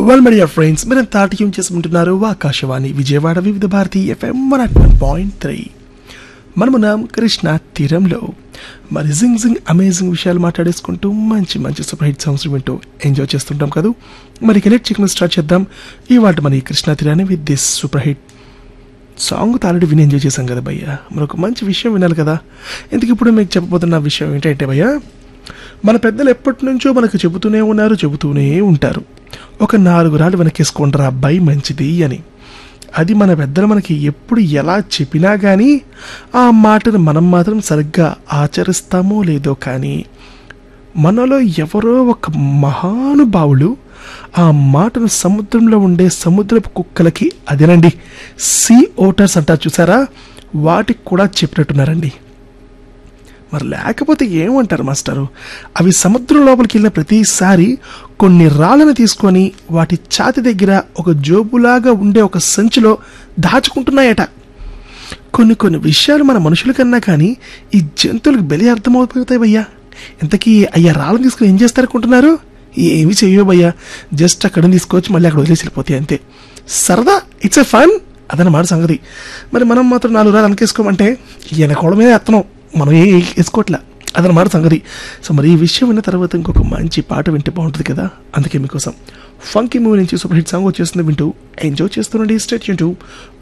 well media friends మీరు తాటకం చేసుకుంటున్నారు Akashvani Vijayawada Vividh Bharati FM one point three మనమున్నాం కృష్ణ తీరంలో మరి జింగ్ జింగ్ అమేజింగ్ విషయాలు మాట్లాడేసుకుంటూ మంచి మంచి సూపర్ హిట్ సాంగ్స్ వింటూ ఎంజాయ్ చేస్తుంటాం కదా మరి కెనెట్ చికెన్ స్టార్ట్ చేద్దాం ఈ వాటి మన ఈ కృష్ణ తీరాన్ని with this super hit song already విని ఎంజాయ్ చేశాం కదా భయ్య మరి ఒక మంచి విషయం వినాలి కదా ఎందుకు ఇప్పుడు మీకు చెప్పబోతున్న విషయం ఏంటంటే భయ్య మన పెద్దలు ఎప్పటి నుంచో మనకు చెబుతూనే ఉన్నారు చెబుతూనే ఉంటారు ఒక నాలుగు రాళ్ళు వెనకేసుకుంటారా అబ్బాయి మంచిది అని అది మన పెద్దలు మనకి ఎప్పుడు ఎలా చెప్పినా కానీ ఆ మాటను మనం మాత్రం సరిగ్గా ఆచరిస్తామో లేదో కానీ మనలో ఎవరో ఒక మహానుభావులు ఆ మాటను సముద్రంలో ఉండే సముద్రపు కుక్కలకి అదేనండి సీ ఓటర్స్ అంటారు చూసారా వాటికి కూడా చెప్పినట్టున్నారండి మరి లేకపోతే ఏమంటారు మాస్టారు అవి సముద్రం లోపలికి వెళ్ళిన ప్రతిసారి కొన్ని రాళ్ళను తీసుకొని వాటి ఛాతి దగ్గర ఒక జోబులాగా ఉండే ఒక సంచిలో దాచుకుంటున్నాయట కొన్ని కొన్ని విషయాలు మన మనుషుల కన్నా కానీ ఈ జంతువులకు బలి అర్థమవుతాయి భయ్యా ఇంతకీ అయ్యా రాళ్ళని తీసుకుని ఏం చేస్తారనుకుంటున్నారు ఏమి చెయ్యో భయ్యా జస్ట్ అక్కడ తీసుకొచ్చి మళ్ళీ అక్కడ వదిలేసి వెళ్ళిపోతాయి అంతే సరదా ఇట్స్ ఎ ఫన్ అదనమాట సంగతి మరి మనం మాత్రం నాలుగు రాళ్ళు వెనకేసుకోమంటే వెనకోవడం మీద ఎత్తనం మనం ఏ వేసుకోవట్లే అదనమాట సంగతి సో మరి ఈ విషయం విన్న తర్వాత ఇంకొక మంచి పాట వింటే బాగుంటుంది కదా అందుకే మీకోసం ఫంకీ మూవీ నుంచి సూపర్ హిట్ సాంగ్ వచ్చేస్తుంది వింటూ ఎంజాయ్ చేస్తుండండి స్టేట్ యూన్